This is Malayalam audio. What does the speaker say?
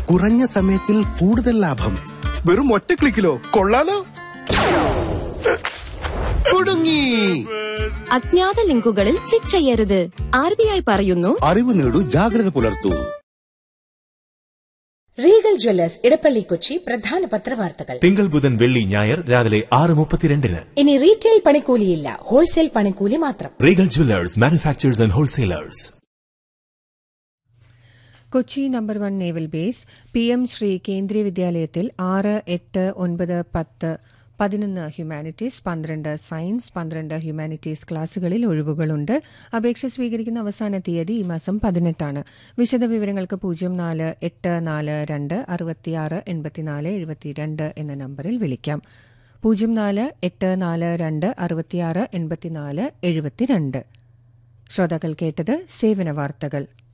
കുറഞ്ഞ സമയത്തിൽ കൂടുതൽ ലാഭം വെറും ഒറ്റ ക്ലിക്കിലോ കൊള്ളാലോ കുടുങ്ങി അജ്ഞാത ലിങ്കുകളിൽ ക്ലിക്ക് ചെയ്യരുത് ആർ ബി ഐ പറയുന്നു അറിവ് നേടൂ ജാഗ്രത പുലർത്തൂ റീഗൽ ജ്വല്ലേഴ്സ് ഇടപ്പള്ളി കൊച്ചി പ്രധാന പത്രവാർത്തകൾ തിങ്കൾ ബുധൻ വെള്ളി ഞായർ രാവിലെ ആറ് മുപ്പത്തിരണ്ടിന് ഇനി റീറ്റെയിൽ പണിക്കൂലിയില്ല ഹോൾസെയിൽ പണിക്കൂലി മാത്രം റീഗൽ ജുവലേഴ്സ് മാനുഫാക്ചേഴ്സ് ആൻഡ് ഹോൾസെയിലേഴ്സ് Kochi number one naval base P M Shri Kendriya വിദ്യാലയത്തിൽ ആറ് എട്ട് ഒൻപത് പത്ത് പതിനൊന്ന് ഹ്യൂമാനിറ്റീസ് പന്ത്രണ്ട് സയൻസ് പന്ത്രണ്ട് ഹ്യൂമാനിറ്റീസ് ക്ലാസുകളിൽ ഒഴിവുകളുണ്ട് അപേക്ഷ സ്വീകരിക്കുന്ന അവസാന തീയതി ഈ മാസം പതിനെട്ടാണ് വിശദവിവരങ്ങൾക്ക് പൂജ്യം നാല് എട്ട് നാല് രണ്ട് അറുപത്തിയാറ് എൺപത്തിനാല് എഴുപത്തിരണ്ട് എന്ന നമ്പറിൽ വിളിക്കാം പൂജ്യം നാല് എട്ട് നാല് രണ്ട് അറുപത്തിയാറ് എൺപത്തിനാല് എഴുപത്തിരണ്ട് ശ്രോതാക്കൾ കേട്ടത് സേവന വാർത്തകൾ